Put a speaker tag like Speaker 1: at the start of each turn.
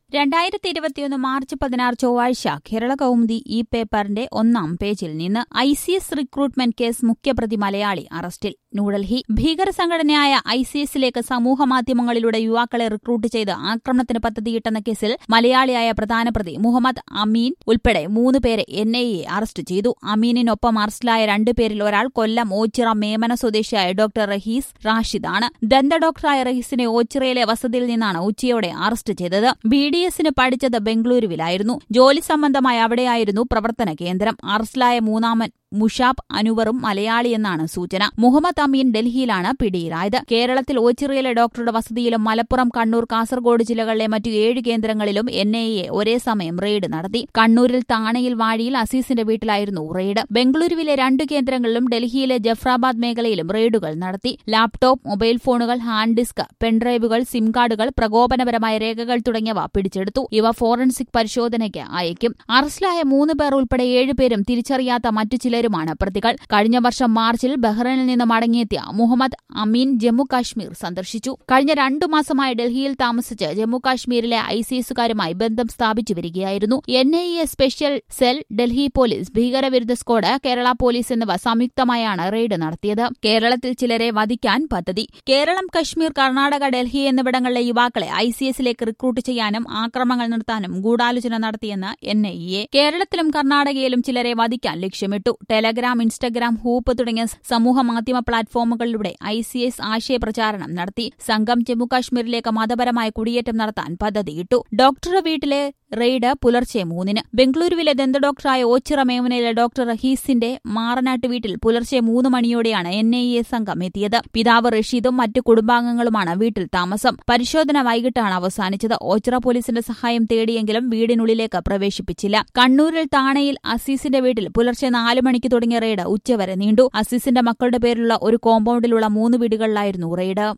Speaker 1: രണ്ടായിരത്തി ഇരുപത്തിയൊന്ന് മാർച്ച് പതിനാറ് ചൊവ്വാഴ്ച കേരള കൗമുദി ഈ പേപ്പറിന്റെ ഒന്നാം പേജിൽ നിന്ന് I C S recruitment case മുഖ്യപ്രതി മലയാളി അറസ്റ്റിൽ ന്യൂഡൽഹി ഭീകര സംഘടനയായ ഐ സി എസിലേക്ക് സമൂഹമാധ്യമങ്ങളിലൂടെ യുവാക്കളെ റിക്രൂട്ട് ചെയ്ത് ആക്രമണത്തിന് പദ്ധതിയിട്ടെന്ന കേസിൽ മലയാളിയായ പ്രധാന പ്രതി മുഹമ്മദ് അമീൻ ഉൾപ്പെടെ മൂന്ന് പേരെ എൻ ഐ എ അറസ്റ്റ് ചെയ്തു അമീനിനൊപ്പം അറസ്റ്റിലായ രണ്ടുപേരിൽ ഒരാൾ കൊല്ലം ഓച്ചിറ മേമന സ്വദേശിയായ ഡോക്ടർ റഹീസ് റാഷിദാണ് ദന്ത ഡോക്ടറായ റഹീസിനെ ഓച്ചിറയിലെ വസതിയിൽ നിന്നാണ് ഉച്ചയോടെ അറസ്റ്റ് ചെയ്തത് ബി ഡി എസിന് പഠിച്ചത് ബംഗളൂരുവിലായിരുന്നു ജോലി സംബന്ധമായി അവിടെയായിരുന്നു പ്രവർത്തന കേന്ദ്രം അറസ്റ്റിലായ മൂന്നാമൻ മുഷാബ് അനുവറും മലയാളിയെന്നാണ് സൂചന മുഹമ്മദ് അമീൻ ഡൽഹിയിലാണ് പിടിയിലായത് കേരളത്തിൽ ഓച്ചിറയിലെ ഡോക്ടറുടെ വസതിയിലും മലപ്പുറം കണ്ണൂർ കാസർഗോഡ് ജില്ലകളിലെ മറ്റു ഏഴ് കേന്ദ്രങ്ങളിലും എൻ ഐ എ ഒരേ സമയം റെയ്ഡ് നടത്തി കണ്ണൂരിൽ താണയിൽ വാഴിയിൽ അസീസിന്റെ വീട്ടിലായിരുന്നു റെയ്ഡ് ബംഗളൂരുവിലെ രണ്ട് കേന്ദ്രങ്ങളിലും ഡൽഹിയിലെ ജഫ്രാബാദ് മേഖലയിലും റെയ്ഡുകൾ നടത്തി ലാപ്ടോപ്പ് മൊബൈൽ ഫോണുകൾ ഹാൻഡ് ഡിസ്ക് പെൻഡ്രൈവുകൾ സിം കാർഡുകൾ പ്രകോപനപരമായ രേഖകൾ തുടങ്ങിയവ പിടിച്ചെടുത്തു ഇവ ഫോറൻസിക് പരിശോധനയ്ക്ക് അയക്കും അറസ്റ്റിലായ മൂന്ന് പേർ ഉൾപ്പെടെ ഏഴുപേരും തിരിച്ചറിയാത്ത മറ്റു ചിലരുമാണ് പ്രതികൾ കഴിഞ്ഞ വർഷം മാർച്ചിൽ ബഹ്റൈനിൽ നിന്ന് മടങ്ങിയെത്തിയ മുഹമ്മദ് അമീൻ ജമ്മു കാശ്മീർ സന്ദർശിച്ചു കഴിഞ്ഞ രണ്ടു മാസമായി ഡൽഹിയിൽ താമസിച്ച് ജമ്മു കാശ്മീരിലെ ഐ സി എസുകാരുമായി ബന്ധം സ്ഥാപിച്ചു വരികയായിരുന്നു N I A special cell Delhi police ഭീകരവിരുദ്ധ സ്ക്വാഡ് കേരള പോലീസ് എന്നിവ സംയുക്തമായാണ് റെയ്ഡ് നടത്തിയത് കേരളത്തിൽ ചിലരെ വധിക്കാൻ പദ്ധതി കേരളം കശ്മീർ കർണാടക ഡൽഹി എന്നിവിടങ്ങളിലെ യുവാക്കളെ ഐ സി എസിലേക്ക് റിക്രൂട്ട് ചെയ്യാനും ആക്രമണങ്ങൾ നടത്താനും ഗൂഢാലോചന നടത്തിയെന്ന് എൻ ഐ എ കേരളത്തിലും കർണാടകയിലും ചിലരെ വധിക്കാൻ ലക്ഷ്യമിട്ടു ടെലഗ്രാം ഇൻസ്റ്റഗ്രാം ഹൂപ്പ് തുടങ്ങിയ സമൂഹ മാധ്യമ പ്ലാറ്റ്ഫോമുകളിലൂടെ ഐ സി എസ് ആശയപ്രചാരണം നടത്തി സംഘം ജമ്മുകാശ്മീരിലേക്ക് മതപരമായ കുടിയേറ്റം നടത്താൻ പദ്ധതിയിട്ടു ഡോക്ടറുടെ വീട്ടിലെ റെയ്ഡ് പുലർച്ചെ മൂന്നിന് ബംഗളൂരുവിലെ ദന്തഡോക്ടറായ ഓച്ചിറ മേമനയിലെ ഡോക്ടർ റഹീസിന്റെ മാറനാട്ട് വീട്ടിൽ പുലർച്ചെ മൂന്ന് മണിയോടെയാണ് എൻ ഐ എ സംഘം എത്തിയത് പിതാവ് റഷീദും മറ്റു കുടുംബാംഗങ്ങളുമാണ് വീട്ടിൽ താമസം പരിശോധന വൈകിട്ടാണ് അവസാനിച്ചത് ഓച്ചിറ പോലീസിന്റെ സഹായം തേടിയെങ്കിലും വീടിനുള്ളിലേക്ക് പ്രവേശിപ്പിച്ചില്ല കണ്ണൂരിൽ താണയിൽ അസീസിന്റെ വീട്ടിൽ പുലർച്ചെ നാല് മണിക്ക് തുടങ്ങിയ റെയ്ഡ് ഉച്ചവരെ നീണ്ടു അസീസിന്റെ മക്കളുടെ പേരിലുള്ള ഒരു കോമ്പൌണ്ടിലുള്ള മൂന്ന് വീടുകളിലായിരുന്നു റെയ്ഡ്